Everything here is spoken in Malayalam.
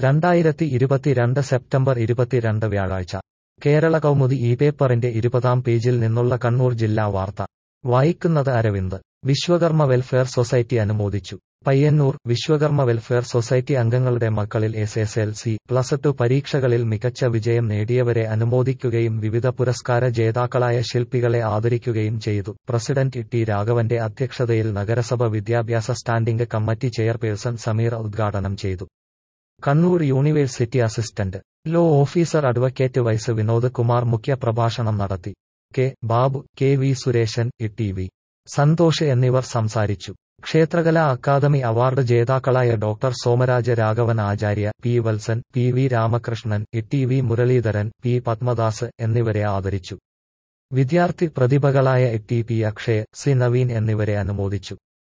രണ്ടായിരത്തി ഇരുപത്തിരണ്ട് സെപ്റ്റംബർ ഇരുപത്തിരണ്ട് വ്യാഴാഴ്ച കേരള കൗമുദി ഈ പേപ്പറിന്റെ ഇരുപതാം പേജിൽ നിന്നുള്ള കണ്ണൂർ ജില്ലാ വാർത്ത വായിക്കുന്നത് അരവിന്ദ് വിശ്വകർമ്മ വെൽഫെയർ സൊസൈറ്റി അനുമോദിച്ചു പയ്യന്നൂർ വിശ്വകർമ്മ വെൽഫെയർ സൊസൈറ്റി അംഗങ്ങളുടെ മക്കളിൽ S S L C plus two പരീക്ഷകളിൽ മികച്ച വിജയം നേടിയവരെ അനുമോദിക്കുകയും വിവിധ പുരസ്കാര ജേതാക്കളായ ശില്പികളെ ആദരിക്കുകയും ചെയ്തു പ്രസിഡന്റ് ടി രാഘവന്റെ അധ്യക്ഷതയിൽ നഗരസഭ വിദ്യാഭ്യാസ സ്റ്റാൻഡിംഗ് കമ്മിറ്റി ചെയർപേഴ്സൺ സമീർ ഉദ്ഘാടനം ചെയ്തു Kannur university assistant law officer advocate vice Vinod Kumar മുഖ്യ പ്രഭാഷണം നടത്തി K Babu K V Sureshan E T V Santhosh എന്നിവർ സംസാരിച്ചു ക്ഷേത്രകലാ അക്കാദമി അവാർഡ് ജേതാക്കളായ doctor Somaraja Raghavan Acharya P Valsan P V Ramakrishnan E T V Muraleedharan P Padmadas എന്നിവരെ ആദരിച്ചു വിദ്യാർത്ഥി പ്രതിഭകളായ E T P Akshay C Naveen എന്നിവരെ അനുമോദിച്ചു